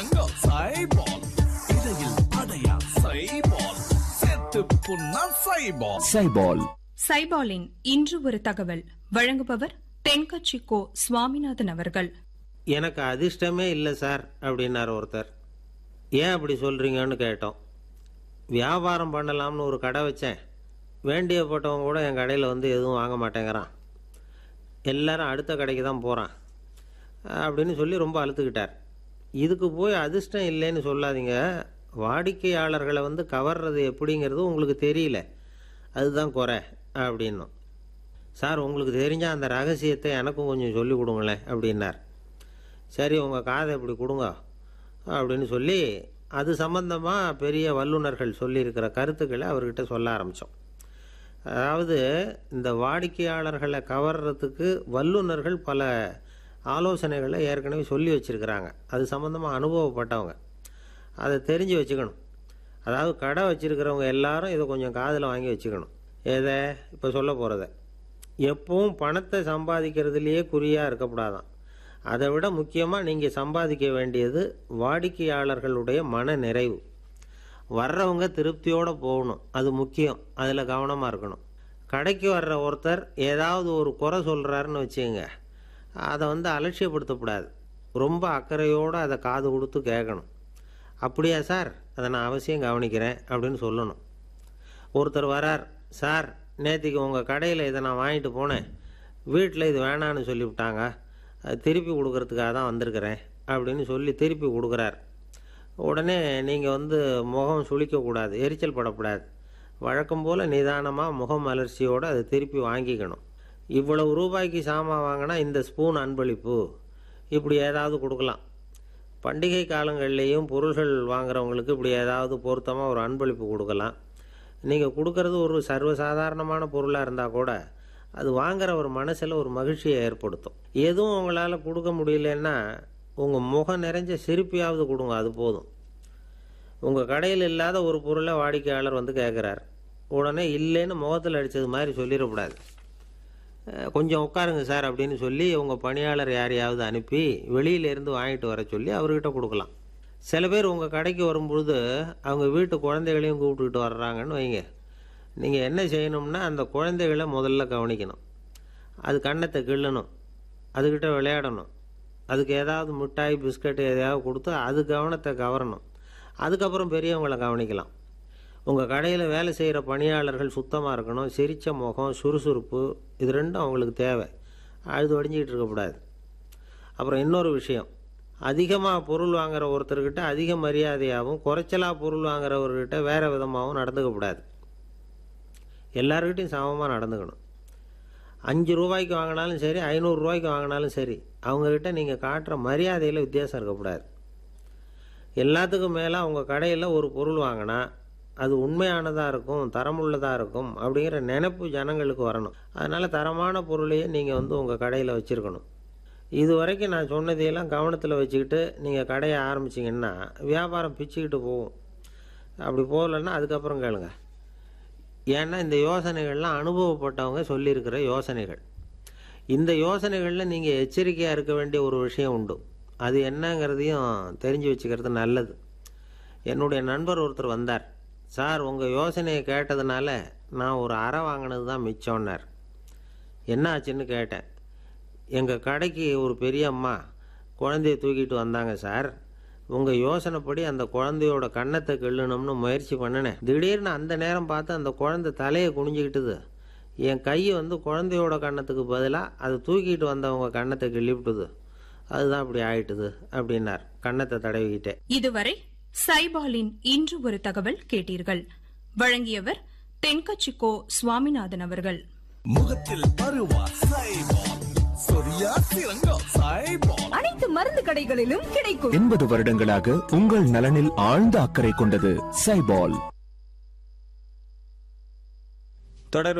சிறங்கம் சைபால் இடையில் அடையா சைபால் செத்து புண்ணா சைபால் சைபால் சைபாலின் இன்று ஒரு தகவல் வழங்குபவர் தென்கட்சி கோ சுவாமிநாதன் அவர்கள் எனக்கு அதிர்ஷ்டமே இல்லை சார் அப்படின்னார் ஒருத்தர் ஏன் அப்படி சொல்கிறீங்கன்னு கேட்டோம் வியாபாரம் பண்ணலாம்னு ஒரு கடை வச்சேன் வேண்டியப்பட்டவங்க கூட என் கடையில் வந்து எதுவும் வாங்க மாட்டேங்கிறான் எல்லாரும் அடுத்த கடைக்கு தான் போகிறான் அப்படின்னு சொல்லி ரொம்ப அழுத்துக்கிட்டார் இதுக்கு போய் அதிர்ஷ்டம் இல்லைன்னு சொல்லாதீங்க வாடிக்கையாளர்களை வந்து கவர்றது எப்படிங்கிறது உங்களுக்கு தெரியல அதுதான் குறை அப்படின்னும் சார் உங்களுக்கு தெரிஞ்ச அந்த ரகசியத்தை எனக்கும் கொஞ்சம் சொல்லி கொடுங்களேன் அப்படின்னார் சரி உங்கள் காதை இப்படி கொடுங்க அப்படின்னு சொல்லி அது சம்பந்தமாக பெரிய வல்லுநர்கள் சொல்லியிருக்கிற கருத்துக்களை அவர்கிட்ட சொல்ல ஆரம்பித்தோம் அதாவது இந்த வாடிக்கையாளர்களை கவர்றதுக்கு வல்லுநர்கள் பல ஆலோசனைகளை ஏற்கனவே சொல்லி வச்சுருக்கிறாங்க அது சம்மந்தமாக அனுபவப்பட்டவங்க அதை தெரிஞ்சு வச்சுக்கணும் அதாவது கடை வச்சுருக்கிறவங்க எல்லாரும் இதை கொஞ்சம் காதில் வாங்கி வச்சுக்கணும் எதை இப்போ சொல்ல போகிறத எப்பவும் பணத்தை சம்பாதிக்கிறதுலையே குறியாக இருக்கக்கூடாதான் அதை விட முக்கியமாக நீங்கள் சம்பாதிக்க வேண்டியது வாடிக்கையாளர்களுடைய மன நிறைவு வர்றவங்க திருப்தியோடு போகணும் அது முக்கியம் அதில் கவனமாக இருக்கணும் கடைக்கு வர்ற ஒருத்தர் ஏதாவது ஒரு குறை சொல்கிறாருன்னு வச்சுங்க அதை வந்து அலட்சியப்படுத்தக்கூடாது ரொம்ப அக்கறையோடு அதை காது கொடுத்து கேட்கணும் அப்படியா சார் அதை நான் அவசியம் கவனிக்கிறேன் அப்படின்னு சொல்லணும் ஒருத்தர் வரார் சார் நேற்றுக்கு உங்கள் கடையில் இதை நான் வாங்கிட்டு போனேன் வீட்டில் இது வேணான்னு சொல்லிவிட்டாங்க அது திருப்பி கொடுக்கறதுக்காக தான் வந்திருக்கிறேன் அப்படின்னு சொல்லி திருப்பி கொடுக்குறார் உடனே நீங்கள் வந்து முகம் சுளிக்கக்கூடாது எரிச்சல் படக்கூடாது வழக்கம் போல் நிதானமாக முகம் மலர்ச்சியோடு அதை திருப்பி வாங்கிக்கணும் இவ்வளவு ரூபாய்க்கு சாமான் வாங்கினா இந்த ஸ்பூன் அன்பளிப்பு இப்படி ஏதாவது கொடுக்கலாம் பண்டிகை காலங்கள்லேயும் பொருள்கள் வாங்குறவங்களுக்கு இப்படி ஏதாவது பொருத்தமாக ஒரு அன்பளிப்பு கொடுக்கலாம் நீங்கள் கொடுக்கறது ஒரு சர்வசாதாரணமான பொருளாக இருந்தால் கூட அது வாங்குற ஒரு மனசில் ஒரு மகிழ்ச்சியை ஏற்படுத்தும் எதுவும் உங்களால் கொடுக்க முடியலன்னா உங்கள் முகம் நிறைஞ்ச சிரிப்பியாவது கொடுங்க அது போதும் உங்கள் கடையில் இல்லாத ஒரு பொருளை வாடிக்கையாளர் வந்து கேட்குறார் உடனே இல்லைன்னு முகத்தில் அடித்தது மாதிரி சொல்லிடக்கூடாது அஹ், கொஞ்சம் உட்காருங்க சார் அப்படின்னு சொல்லி உங்கள் பணியாளர் யாரையாவது அனுப்பி வெளியிலேருந்து வாங்கிட்டு வர சொல்லி அவர்கிட்ட கொடுக்கலாம் சில பேர் உங்கள் கடைக்கு வரும்பொழுது அவங்க வீட்டு குழந்தைகளையும் கூப்பிட்டுக்கிட்டு வர்றாங்கன்னு வைங்க நீங்கள் என்ன செய்யணும்னா அந்த குழந்தைகளை முதல்ல கவனிக்கணும் அது கன்னத்தை கிள்ளணும் அதுக்கிட்ட விளையாடணும் அதுக்கு ஏதாவது மிட்டாய் பிஸ்கட் எதையாவது கொடுத்து அது கவனத்தை கவரணும் அதுக்கப்புறம் பெரியவங்களை கவனிக்கலாம் உங்கள் கடையில் வேலை செய்கிற பணியாளர்கள் சுத்தமாக இருக்கணும் சிரித்த முகம் சுறுசுறுப்பு இது ரெண்டும் அவங்களுக்கு தேவை அழுது வடிஞ்சிக்கிட்டு இருக்கக்கூடாது அப்புறம் இன்னொரு விஷயம் அதிகமாக பொருள் வாங்குற ஒருத்தர்கிட்ட அதிக மரியாதையாகவும் குறைச்சலாக பொருள் வாங்குறவர்கிட்ட வேறு விதமாகவும் நடந்துக்கக்கூடாது எல்லாருக்கிட்டையும் சமமாக நடந்துக்கணும் அஞ்சு ரூபாய்க்கு வாங்கினாலும் சரி ஐநூறு ரூபாய்க்கு வாங்கினாலும் சரி அவங்கக்கிட்ட நீங்கள் காட்டுற மரியாதையில் வித்தியாசம் இருக்கக்கூடாது எல்லாத்துக்கும் மேலே அவங்க கடையில் ஒரு பொருள் வாங்கினா அது உண்மையானதாக இருக்கும் தரமுள்ளதாக இருக்கும் அப்படிங்கிற நினைப்பு ஜனங்களுக்கு வரணும் அதனால் தரமான பொருளையே நீங்கள் வந்து உங்கள் கடையில் வச்சுருக்கணும் இது வரைக்கும் நான் சொன்னதையெல்லாம் கவனத்தில் வச்சுக்கிட்டு நீங்கள் கடையை ஆரம்பிச்சிங்கன்னா வியாபாரம் பிச்சுக்கிட்டு போகும் அப்படி போகலன்னா அதுக்கப்புறம் கேளுங்க ஏன்னா இந்த யோசனைகள்லாம் அனுபவப்பட்டவங்க சொல்லியிருக்கிற யோசனைகள் இந்த யோசனைகளில் நீங்கள் எச்சரிக்கையாக இருக்க வேண்டிய ஒரு விஷயம் உண்டு அது என்னங்கிறதையும் தெரிஞ்சு வச்சுக்கிறது நல்லது என்னுடைய நண்பர் ஒருத்தர் வந்தார் சார் உங்கள் யோசனையை கேட்டதுனால நான் ஒரு அறை வாங்கினது தான் மிச்சம்னார் என்ன ஆச்சுன்னு கேட்டேன் எங்கள் கடைக்கு ஒரு பெரிய அம்மா குழந்தைய தூக்கிட்டு வந்தாங்க சார் உங்கள் யோசனைப்படி அந்த குழந்தையோட கன்னத்தை கிள்ளணும்னு முயற்சி பண்ணினேன் திடீர்னு அந்த நேரம் பார்த்து அந்த குழந்தை தலையை குனிஞ்சிக்கிட்டுது என் கை வந்து குழந்தையோட கன்னத்துக்கு பதிலாக அதை தூக்கிட்டு வந்தவங்க கன்னத்தை கிள்ளிவிட்டுது அதுதான் இப்படி ஆயிட்டுது அப்படின்னார் கன்னத்தை தடவிக்கிட்டே இதுவரை சைபாலின் இன்று ஒரு தகவல் கேட்டீர்கள் வழங்கியவர் தென்கட்சி கோ சுவாமிநாதன் அவர்கள் முகத்தில் பருவா சைபால் சொரியா சிறங்கம் சைபால் அனைத்து மருந்து கடைகளிலும் கிடைக்கும் எண்பது வருடங்களாக உங்கள் நலனில் ஆழ்ந்த அக்கறை கொண்டது சைபால் தொடர்